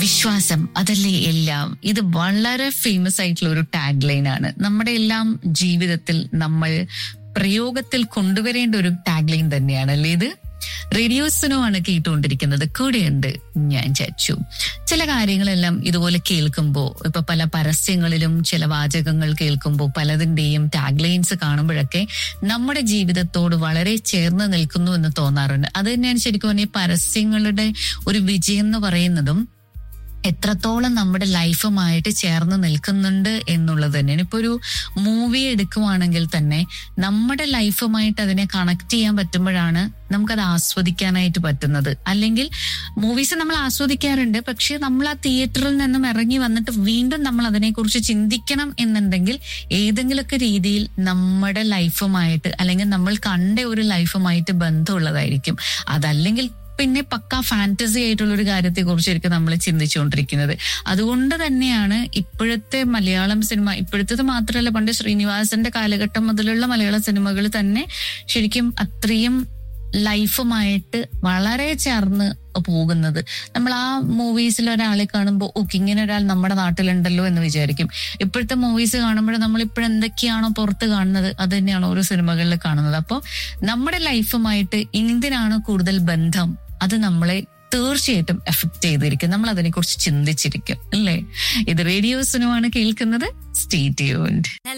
വിശ്വാസം അതല്ലേ എല്ലാം ഇത് വളരെ ഫേമസ് ആയിട്ടുള്ള ഒരു ടാഗ് ലൈൻ ആണ് നമ്മുടെ എല്ലാം ജീവിതത്തിൽ നമ്മൾ പ്രയോഗത്തിൽ കൊണ്ടുവരേണ്ട ഒരു ടാഗ് ലൈൻ തന്നെയാണ് അല്ലേ ഇത് റേഡിയോസിനോ ആണ് കേട്ടുകൊണ്ടിരിക്കുന്നത് കൂടെയുണ്ട് ഞാൻ ചച്ചു ചില കാര്യങ്ങളെല്ലാം ഇതുപോലെ കേൾക്കുമ്പോൾ ഇപ്പൊ പല പരസ്യങ്ങളിലും ചില വാചകങ്ങൾ കേൾക്കുമ്പോൾ പലതിന്റെയും ടാഗ് ലൈൻസ് കാണുമ്പോഴൊക്കെ നമ്മുടെ ജീവിതത്തോട് വളരെ ചേർന്ന് നിൽക്കുന്നു എന്ന് തോന്നാറുണ്ട് അത് തന്നെയാണ് ശരിക്കും പറഞ്ഞാൽ ഈ പരസ്യങ്ങളുടെ ഒരു വിജയം എന്ന് പറയുന്നതും എത്രത്തോളം നമ്മുടെ ലൈഫുമായിട്ട് ചേർന്ന് നിൽക്കുന്നുണ്ട് എന്നുള്ളത് തന്നെയാണ് ഇപ്പൊ ഒരു മൂവി എടുക്കുവാണെങ്കിൽ തന്നെ നമ്മുടെ ലൈഫുമായിട്ട് അതിനെ കണക്ട് ചെയ്യാൻ പറ്റുമ്പോഴാണ് നമുക്കത് ആസ്വദിക്കാനായിട്ട് പറ്റുന്നത് അല്ലെങ്കിൽ മൂവീസ് നമ്മൾ ആസ്വദിക്കാറുണ്ട് പക്ഷെ നമ്മൾ ആ തിയേറ്ററിൽ നിന്നും ഇറങ്ങി വന്നിട്ട് വീണ്ടും നമ്മൾ അതിനെക്കുറിച്ച് ചിന്തിക്കണം എന്നുണ്ടെങ്കിൽ ഏതെങ്കിലുമൊക്കെ രീതിയിൽ നമ്മുടെ ലൈഫുമായിട്ട് അല്ലെങ്കിൽ നമ്മൾ കണ്ട ഒരു ലൈഫുമായിട്ട് ബന്ധമുള്ളതായിരിക്കും അതല്ലെങ്കിൽ പിന്നെ പക്ക ഫാന്റസി ആയിട്ടുള്ള ഒരു കാര്യത്തെ കുറിച്ചായിരിക്കും നമ്മൾ ചിന്തിച്ചുകൊണ്ടിരിക്കുന്നത് അതുകൊണ്ട് തന്നെയാണ് ഇപ്പോഴത്തെ മലയാളം സിനിമ ഇപ്പോഴത്തേത് മാത്രമല്ല പണ്ട് ശ്രീനിവാസന്റെ കാലഘട്ടം മുതലുള്ള മലയാള സിനിമകൾ തന്നെ ശരിക്കും അത്രയും ലൈഫുമായിട്ട് വളരെ ചേർന്ന് പോകുന്നത് നമ്മൾ ആ മൂവീസിൽ ഒരാളെ കാണുമ്പോൾ ഓക്കെ ഇങ്ങനെ ഒരാൾ നമ്മുടെ നാട്ടിലുണ്ടല്ലോ എന്ന് വിചാരിക്കും ഇപ്പോഴത്തെ മൂവീസ് കാണുമ്പോൾ നമ്മൾ ഇപ്പോഴെന്തൊക്കെയാണോ പുറത്ത് കാണുന്നത് അത് തന്നെയാണ് ഓരോ സിനിമകളിൽ കാണുന്നത് അപ്പോൾ നമ്മുടെ ലൈഫുമായിട്ട് എന്തിനാണ് കൂടുതൽ ബന്ധം അത് നമ്മളെ തീർച്ചയായിട്ടും എഫക്ട് ചെയ്തിരിക്കും നമ്മൾ അതിനെക്കുറിച്ച് ചിന്തിച്ചിരിക്കും അല്ലേ ഇത് റേഡിയോസിനുമാണ് കേൾക്കുന്നത് സ്റ്റേ ട്യൂൺഡ്